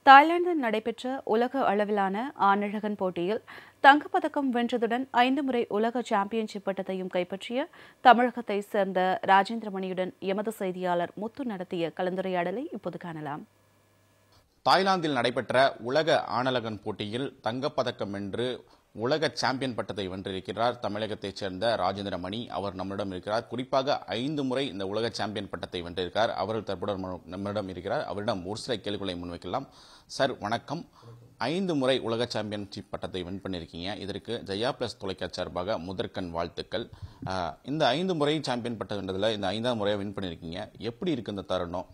தாய்லாந்தில் நடைபெற்ற உலக அளவிலான ஆணழகன் போட்டியில் தங்கப்பதக்கம் வென்றதுடன் ஐந்து முறை உலக சாம்பியன்ஷிப் பட்டத்தையும் கைப்பற்றிய தமிழகத்தை சேர்ந்த ராஜேந்திரமணியுடன் எமது செய்தியாளர் முத்து நடத்திய கலந்துரையாடலை இப்போது காணலாம் தாய்லாந்தில் நடைபெற்ற உலக ஆணழகன் போட்டியில் தங்கப்பதக்கம் வென்று உலக சாம்பியன் பட்டத்தை வென்றிருக்கிறார் தமிழகத்தைச் சேர்ந்த ராஜேந்திர மணி அவர் நம்மிடம் இருக்கிறார் குறிப்பாக ஐந்து முறை இந்த உலக சாம்பியன் பட்டத்தை வென்றிருக்கிறார் அவர் தற்போது நம்ம- நம்மிடம் இருக்கிறார் அவரிடம் ஒரு சில கேள்விகளை முன்வைக்கலாம் சார் வணக்கம் ஐந்து முறை உலக சாம்பியன்ஷிப் பட்டத்தை வின் பண்ணியிருக்கீங்க இதற்கு ஜெயா பிளஸ் தொலைக்காட்சி சார்பாக முதற்கண் வாழ்த்துக்கள் ஆஹ், இந்த ஐந்து முறை சாம்பியன் பட்டம் வென்றதுல இந்த ஐந்தாம் முறையை வின் பண்ணியிருக்கீங்க எப்படி இருக்கு இந்த தருணம்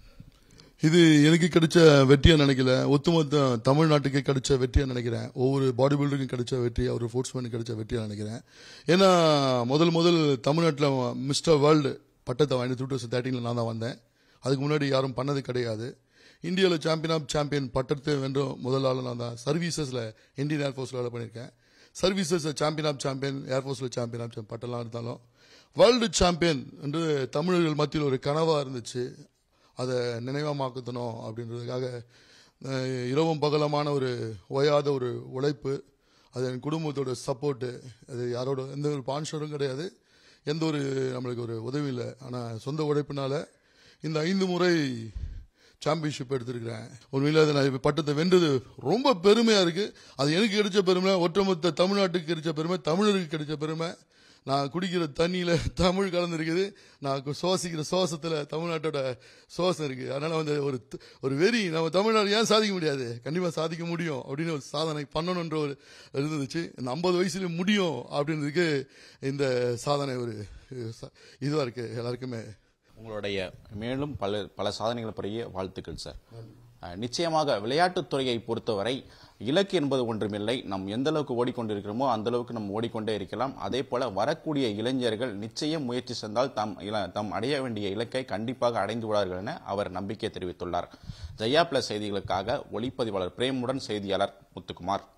இது எனக்கு கிடைச்ச வெற்றியா நினைக்கல ஒட்டுமொத்த தமிழ்நாட்டுக்கே கிடைச்ச வெற்றியா நினைக்கிறேன் ஒவ்வொரு பாடி பில்டருக்கும் கிடைச்ச வெற்றி ஒரு ஸ்போர்ட்ஸ்மேனுக்கு கிடைச்ச வெற்றியா நினைக்கிறேன் ஏன்னா முதல் முதல் தமிழ்நாட்டில் மிஸ்டர் வேர்ல்டு பட்டத்தை வாங்கி டூ தௌசண்ட் தேர்ட்டீனில் நான் தான் வந்தேன் அதுக்கு முன்னாடி யாரும் பண்ணது கிடையாது இந்தியாவில் சாம்பியன் ஆஃப் சாம்பியன் பட்டத்தை வென்ற முதல் ஆள் நான் தான் சர்வீசஸில் இந்தியன் ஏர்ஃபோர்ஸில் வேலை பண்ணியிருக்கேன் சர்வீசஸ் சாம்பியன் ஆஃப் சாம்பியன் ஏர்ஃபோர்ஸில் சாம்பியன் ஆஃப் சாம்பியன் பட்டம்லாம் இருந்தாலும் வேர்ல்டு சாம்பியன் என்று தமிழர்கள் மத்தியில் ஒரு கனவாக இருந்துச்சு அதை நினைவாமாக்கத்தணும் அப்படின்றதுக்காக அஹ், இரவும் பகலமான ஒரு ஓயாத ஒரு உழைப்பு அது என் குடும்பத்தோட சப்போர்ட்டு அது யாரோட எந்த ஒரு பான்ஷரும் கிடையாது எந்த ஒரு நம்மளுக்கு ஒரு உதவி இல்லை ஆனால் சொந்த உழைப்பினால இந்த ஐந்து முறை சாம்பியன்ஷிப் எடுத்திருக்கிறேன் உண்மையில அது நான் இப்ப பட்டத்தை வென்றது ரொம்ப பெருமையா இருக்கு அது எனக்கு கிடைச்ச பெருமை ஒட்டுமொத்த தமிழ்நாட்டுக்கு கிடைச்ச பெருமை தமிழருக்கு கிடைச்ச பெருமை நான் குடிக்கிற தண்ணியில தமிழ் கலந்துருக்குது நான் கு- சுவாசிக்கிற சுவாசத்துல தமிழ்நாட்டோட சுவாசம் இருக்கு அதனால வந்து ஒரு த- ஒரு வெறி நம்ம தமிழ்நாடு ஏன் சாதிக்க முடியாது கண்டிப்பா சாதிக்க முடியும் அப்படின்னு ஒரு சாதனை பண்ணணுன்ற ஒரு இருந்துச்சு இந்த ஐம்பது வயசுல முடியும் அப்படின்றதுக்கு இந்த சாதனை ஒரு ச- இதுவா இருக்கு எல்லாருக்குமே உங்களுடைய மேலும் பல பல சாதனைகள் பெரிய வாழ்த்துக்கள் சார் அஹ், நிச்சயமாக விளையாட்டுத் துறையை பொறுத்தவரை இலக்கு என்பது ஒன்றுமில்லை நாம் எந்த அளவுக்கு ஓடிக்கொண்டிருக்கிறோமோ அந்த அளவுக்கு நம்ம ஓடிக்கொண்டே இருக்கலாம் அதே போல வரக்கூடிய இளைஞர்கள் நிச்சயம் முயற்சி சென்றால் தாம் இல- தாம் அடைய வேண்டிய இலக்கை கண்டிப்பாக அடைந்து விடார்கள் என அவர் நம்பிக்கை தெரிவித்துள்ளார் ஜெயா பிளஸ் செய்திகளுக்காக ஒளிப்பதிவாளர் பிரேமுடன் செய்தியாளர் முத்துக்குமார்